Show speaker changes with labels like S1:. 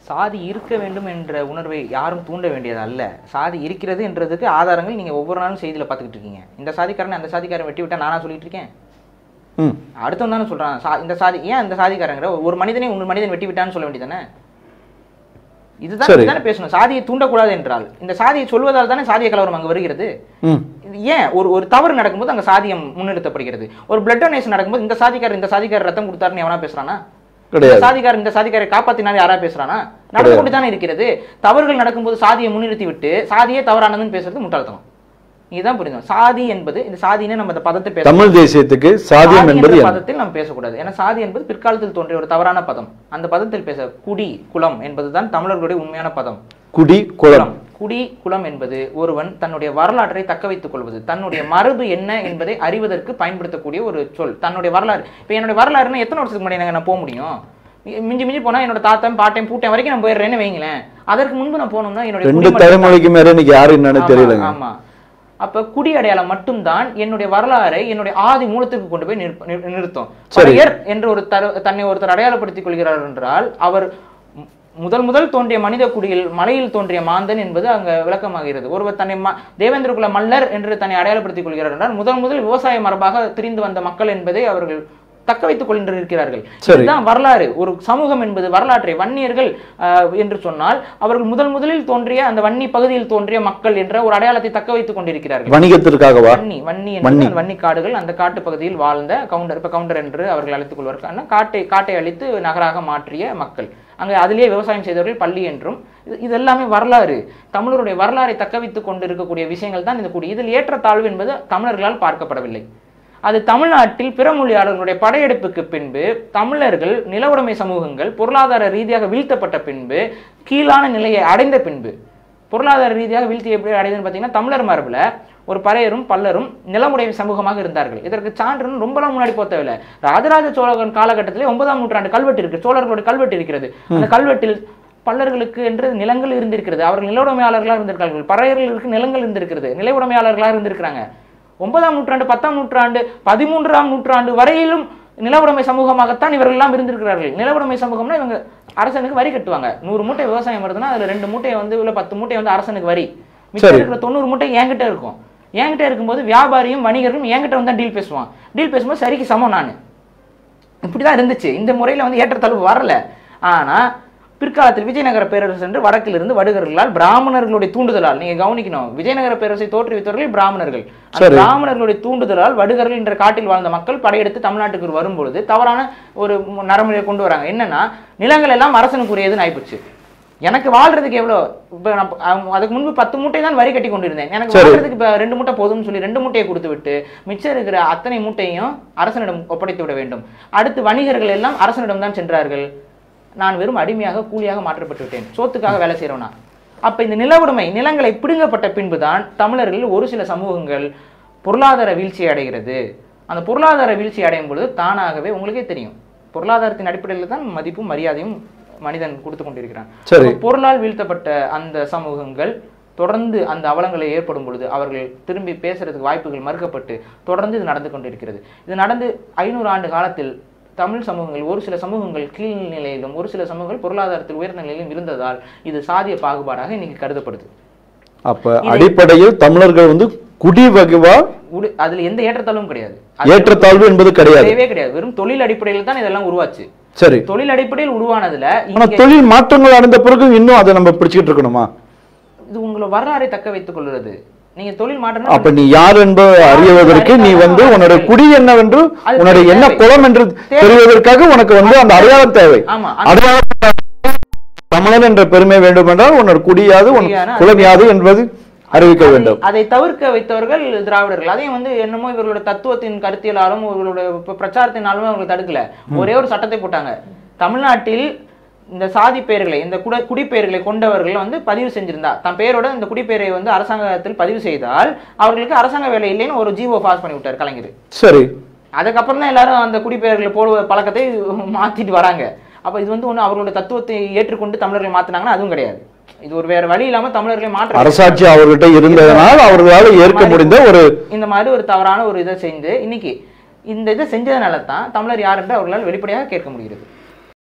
S1: சாதி இருக்க வேண்டும் என்ற உணர்வை யாரும் தூண்ட வேண்டியது அல்ல சாதி இருக்கிறது என்றதுக்கு ஆதாரங்கள் நீங்க ஒவ்வொரு நாளும் செய்தியில பார்த்துக்கிட்டு இருக்கீங்க இந்த சாதிக்காரன் அந்த சாதிக்காரன் வெட்டி விட்டா நானா சொல்லிட்டு இருக்கேன்
S2: ம்
S1: அடுத்தவன் தானே சொல்றான் சா இந்த சாதி ஏன் இந்த சாதிக்காரங்கிற ஒரு மனிதனை இன்னொரு மனிதன் வெட்டி விட்டான்னு சொல்ல வேண்டியதானே இதுதான்
S2: சரி.
S1: இதுதானே பேசணும் சாதியை தூண்டக்கூடாது என்றால் இந்த சாதியை சொல்வதால் தானே சாதிய கலவரம் அங்க வருகிறது
S2: ம்
S1: இது ஏன் ஒரு ஒரு தவறு நடக்கும்போது அங்க சாதியம் முன்னிறுத்தப்படுகிறது ஒரு பிளட் டொனேஷன் நடக்கும்போது இந்த சாதிக்காரர் இந்த சாதிக்காரர் ரத்தம் கொடுத்தாருன்னு எவனா பேசுறானா இந்த
S2: கிடையாது
S1: சாதிக்காரர் இந்த சாதிக்காரை காப்பாத்தினாலும் யாரா பேசுறானா நடந்து கொண்டு தானே இருக்கிறது தவறுகள் நடக்கும்போது சாதியை முன்னிறுத்தி விட்டு சாதியே தவறானதுன்னு பேசுறது முட்டாள்தனம் இதுதான் புரியும் சாதி என்பது இந்த சாதின்னு நம்ம இந்த பதத்தை பேச
S2: தமிழ் தேசியத்துக்கு சாதியம்
S1: சாதி
S2: என்பது
S1: என்ற
S2: என்ன
S1: பதத்தில் நாம் பேசக்கூடாது ஏன்னா சாதி என்பது பிற்காலத்தில் தோன்றிய ஒரு தவறான பதம் அந்த பதத்தில் பேச குடி குலம் என்பதுதான் தமிழர்களுடைய உண்மையான பதம்
S2: குடி குளம்
S1: குடி குலம் என்பது ஒருவன் தன்னுடைய வரலாற்றை தக்க வைத்துக் கொள்வது தன்னுடைய மரபு என்ன என்பதை அறிவதற்கு பயன்படுத்தக்கூடிய ஒரு சொல் தன்னுடைய வரலாறு இப்போ என்னுடைய வரலாறுன்னா எத்தனை வருஷத்துக்கு முன்னாடி நான் போக முடியும் மி- மிஞ்சி மிஞ்சி போனா என்னோட தாத்தன் பாட்டன் பூட்டன் வரைக்கும் நான் போயிடுறேன்னு வைங்களேன் அதற்கு முன்பு நான் போனோம்னா என்னுடைய
S2: ரெண்டு
S1: குடிமகன்
S2: தலைமுறைக்கு மேல இன்னைக்கு யாரு என்னன்னு
S1: ஆமா,
S2: தெரியலங்க
S1: ஆமா அப்ப குடி அடையாளம் மட்டும்தான் என்னுடைய வரலாறை என்னுடைய ஆதி மூலத்துக்கு கொண்டு போய் நிற்ப- நிறு- நிறுத்தும்
S2: சரி.
S1: பறையர் என்று ஒரு தர தன்னை ஒருத்தர் அடையாளப்படுத்திக் கொள்கிறார் என்றால் அவர் மு- முதல் முதல் தோன்றிய மனித குடியில் மலையில் தோன்றிய மாந்தன் என்பது அங்க விளக்கமாகிறது ஒருவர் தன்னை ம- தேவேந்திர குல மல்லர் என்று தன்னை அடையாளப்படுத்திக் கொள்கிறார் என்றால் முதல் முதல் விவசாய மரபாக திரிந்து வந்த மக்கள் என்பதை அவர்கள் தக்க வைத்துக் கொண்டிருக்கிறார்கள்
S2: சரி.
S1: இதுதான் வரலாறு ஒரு சமூகம் என்பது வரலாற்றை வன்னியர்கள் ஆஹ், என்று சொன்னால் அவர்கள் முதல் முதலில் தோன்றிய அந்த வன்னி பகுதியில் தோன்றிய மக்கள் என்ற ஒரு அடையாளத்தை தக்க வைத்துக் கொண்டிருக்கிறார்கள்
S2: வணிகத்திற்காகவா
S1: வன்னி வன்னி என்பது அந்த வன்னி காடுகள் அந்த காட்டு பகுதியில் வாழ்ந்த கவுண்டர் இப்ப கவுண்டர் என்று அவர்கள் அழைத்துக் கொள்வார்கள் காட்டை காட்டை அழித்து நகராக மாற்றிய மக்கள் அங்க அதிலேயே விவசாயம் செய்தவர்கள் பள்ளி என்றும் இது இது எல்லாமே வரலாறு தமிழருடைய வரலாறை தக்க வைத்துக் கொண்டு இருக்கக்கூடிய விஷயங்கள் தான் இந்த கூடி இதில் ஏற்றத்தாழ்வு என்பது தமிழர்களால் பார்க்கப்படவில்லை அது தமிழ்நாட்டில் பிற மொழியாளர்களுடைய படையெடுப்புக்கு பின்பு தமிழர்கள் நிலவுடைமை சமூகங்கள் பொருளாதார ரீதியாக வீழ்த்தப்பட்ட பின்பு கீழான நிலையை அடைந்த பின்பு பொருளாதார ரீதியாக வீழ்ச்சி எப்படி அடையுதுன்னு பார்த்தீங்கன்னா தமிழர் மரபுல ஒரு பறையரும் பல்லரும் நிலமுடைய சமூகமாக இருந்தார்கள் இதற்கு சான்றுன்னு ரொம்பலாம் முன்னாடி போக தேவையில்ல ராஜராஜ சோழன் காலகட்டத்திலே ஒன்பதாம் நூற்றாண்டு கல்வெட்டு இருக்கு சோழர்களுடைய கல்வெட்டு இருக்கிறது அந்த கல்வெட்டில் பல்லர்களுக்கு என்று நிலங்கள் இருந்திருக்கிறது அவர்கள் நில உடைமையாளர்களாக இருந்திருக்கார்கள் பறையர்களுக்கு நிலங்கள் இருந்திருக்கிறது நில உடைமையாளர்களாக இருந்திருக்கிறாங்க ஒன்பதாம் நூற்றாண்டு பத்தாம் நூற்றாண்டு பதிமூன்றாம் நூற்றாண்டு வரையிலும் நில உடைமை சமூகமாகத்தான் இவர்கள் எல்லாம் இருந்திருக்கிறார்கள் நில உடைமை சமூகம்னா இவங்க அரசனுக்கு வரி கட்டுவாங்க நூறு மூட்டை விவசாயம் வருதுன்னா அதுல ரெண்டு மூட்டையை வந்து இல்ல பத்து மூட்டை வந்து அரசனுக்கு வரி மிச்சம்
S2: சரி.
S1: இருக்கிற தொண்ணூறு மூட்டை என்கிட்ட இருக்கும் என்கிட்ட இருக்கும்போது வியாபாரியும் வணிகர்களும் என்கிட்ட வந்து டீல் பேசுவான் டீல் பேசும்போது சரிக்கு சமம் நான் இப்படிதான் இருந்துச்சு இந்த முறையில வந்து ஏற்றத்தாழ்வு வரல ஆனா பிற்காலத்தில் விஜயநகர பேரரசு என்று வடக்கிலிருந்து வடுகர்களால் பிராமணர்களுடைய தூண்டுதலால் நீங்க கவனிக்கணும் விஜயநகர பேரரசை தோற்றுவித்தவர்கள் பிராமணர்கள் அந்த
S2: சரி.
S1: பிராமணர்களுடைய தூண்டுதலால் வடுகர்கள் என்ற காட்டில் வாழ்ந்த மக்கள் படையெடுத்து தமிழ்நாட்டுக்கு வரும்பொழுது தவறான ஒரு மு- நடைமுறையை கொண்டு வராங்க என்னன்னா நிலங்கள் எல்லாம் அரசனுக்குரியதுன்னு ஆயிப்போச்சு எனக்கு வாழ்றதுக்கு எவ்வளோ இப்போ நான் ப- அவங்க அதுக்கு முன்பு பத்து மூட்டை தான் வரி கட்டி கொண்டிருந்தேன் எனக்கு
S2: சரி.
S1: வாழ்றதுக்கு இப்போ ரெண்டு மூட்டை போதும்னு சொல்லி ரெண்டு மூட்டையை கொடுத்து விட்டு மிச்சம் இருக்கிற அத்தனை மூட்டையும் அரசனிடம் ஒப்படைத்து விட வேண்டும் அடுத்து வணிகர்கள் எல்லாம் அரசனிடம் தான் சென்றார்கள் நான் வெறும் அடிமையாக கூலியாக மாற்றப்பட்டு விட்டேன் சோத்துக்காக வேலை செய்கிறவனா அப்ப இந்த நில உடைமை நிலங்களை பிடுங்கப்பட்ட பின்புதான் தமிழர்கள் ஒரு சில சமூகங்கள் பொருளாதார வீழ்ச்சி அடைகிறது அந்த பொருளாதார வீழ்ச்சி அடையும் பொழுது தானாகவே உங்களுக்கே தெரியும் பொருளாதாரத்தின் அடிப்படையில் தான் மதிப்பும் மரியாதையும் மனிதன் கொடுத்து கொண்டிருக்கிறான்
S2: சரி.
S1: அப்ப பொருளால் வீழ்த்தப்பட்ட அந்த சமூகங்கள் தொடர்ந்து அந்த அவலங்களை ஏற்படும் பொழுது அவர்கள் திரும்பி பேசுறதுக்கு வாய்ப்புகள் மறுக்கப்பட்டு தொடர்ந்து இது நடந்து கொண்டிருக்கிறது இது நடந்து ஐநூறு ஆண்டு காலத்தில் தமிழ் சமூகங்கள் ஒரு சில சமூகங்கள் கீழ் நிலையிலும் ஒரு சில சமூகங்கள் பொருளாதாரத்தில் உயர்ந்த நிலையிலும் இருந்ததால் இது சாதிய பாகுபாடாக இன்னைக்கு கருதப்படுது
S2: அப்ப அடிப்படையில் தமிழர்கள் வந்து குடி வகுவா
S1: உடு- அதுல எந்த ஏற்றத்தாழ்வும் கிடையாது அது
S2: ஏற்றத்தாழ்வு என்பது கிடையாது
S1: கிடையவே கிடையாது வெறும் தொழில் அடிப்படையில் தான் இதெல்லாம் உருவாச்சு
S2: சரி
S1: தொழில் அடிப்படையில் உருவானதுல
S2: ஆனா
S1: இங்க
S2: தொழில் மாற்றங்கள் அடைந்த பிறகு இன்னும் அதை நம்ம பிடிச்சிட்டு இருக்கணுமா
S1: இது உங்களை வரலாறை தக்க வைத்துக் கொள்கிறது நீங்க தொழில் மாற்றணும்
S2: அப்ப நீ யார் என்பதை அறிவதற்கு நீ வந்து உன்னுடைய குடி என்னவென்று
S1: அது
S2: உன்னுடைய என்ன
S1: தேவை.
S2: குலம் என்று
S1: தேவை.
S2: தெரிவதற்கு உனக்கு வந்து அந்த அடையாளம் தேவை
S1: ஆமா அந்த
S2: அடையாளம் தமிழன் என்ற பெருமை வேண்டும் என்றால் உன்னோட குடியாது உன்
S1: குடியான
S2: குலம் யாது என்பது அறிவிக்க
S1: அதை-
S2: வேண்டும்
S1: அதை தவிர்க்க வைத்தவர்கள் திராவிடர்கள் அதையும் வந்து என்னமோ இவர்களோட தத்துவத்தின் கருத்தியலாலும் இவர்களோட ப- பிரச்சாரத்தினாலும் அவர்கள் தடுக்கல ஒரே ஒரு சட்டத்தை போட்டாங்க தமிழ்நாட்டில் இந்த சாதி பெயர்களை இந்த குட குடிப்பெயர்களை கொண்டவர்கள் வந்து பதிவு செஞ்சிருந்தா தன் பெயரோட இந்த குடிப்பெயரை வந்து அரசாங்கத்தில் பதிவு செய்தால் அவர்களுக்கு அரசாங்க வேலை இல்லைன்னு ஒரு ஜீவோ பாஸ் பண்ணி விட்டார் கலைஞர்
S2: சரி
S1: அதுக்கப்புறம் தான் எல்லாரும் அந்த குடிப்பெயர்களை போடுவ பழக்கத்தை மாத்திட்டு வராங்க அப்ப இது வந்து ஒண்ணு அவர்களோட தத்துவத்தை ஏற்றுக்கொண்டு தமிழர்கள் மாத்தினாங்கன்னா அதுவும் கிடையாது இது ஒரு வேற வழி இல்லாம தமிழர்களை மாற்ற
S2: அரசாட்சி அவர்கிட்ட இருந்ததனால் அவர்களால் ஏற்க முடிந்த ஒரு
S1: இந்த மாதிரி ஒரு தவறான ஒரு இதை செஞ்சு இன்னைக்கு இந்த இதை செஞ்சதுனால தான் தமிழர் யார் என்று அவர்களால் வெளிப்படையாக கேட்க முடிகிறது